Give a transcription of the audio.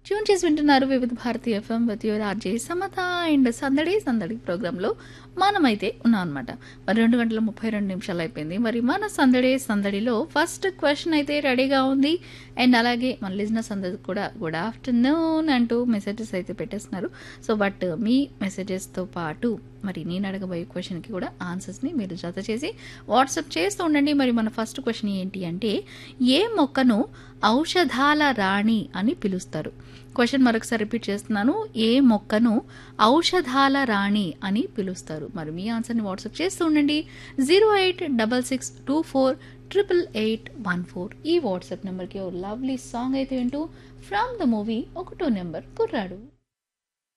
tune చేసి వింటున్నారు Vividh Bharati FM with your RJ Samatha and సందడి సందడి ప్రోగ్రాంలో మనమైతే ఉన్నాం అనమాట మరి రెండు గంటల ముప్పై రెండు నిమిషాలు అయిపోయింది మరి మన సందడి సందడిలో ఫస్ట్ క్వశ్చన్ అయితే రెడీగా ఉంది అండ్ అలాగే మన లిజినెస్ అందరు కూడా గుడ్ ఆఫ్టర్నూన్ అంటూ మెసేజెస్ అయితే పెట్టేస్తున్నారు సో బట్ మీ మెసేజెస్తో పాటు మరి నేను అడగబోయే క్వశ్చన్కి కూడా ఆన్సర్స్ని మీరు జత చేసి వాట్సాప్ చేస్తూ ఉండండి మరి మన ఫస్ట్ క్వశ్చన్ ఏంటి అంటే ఏ మొక్కను ఔషధాల రాణి అని పిలుస్తారు క్వశ్చన్ మరొకసారి రిపీట్ చేస్తున్నాను ఏ మొక్కను ఔషధాల రాణి అని పిలుస్తారు మరి మీ ఆన్సర్ని వాట్సాప్ చేస్తూ ఉండండి zero eight double six two four triple eight one four ఈ వాట్సాప్ నెంబర్కి ఓ లవ్లీ సాంగ్ అయితే వింటూ ఫ్రమ్ ద మూవీ ఒకటో నెంబర్ కుర్రాడు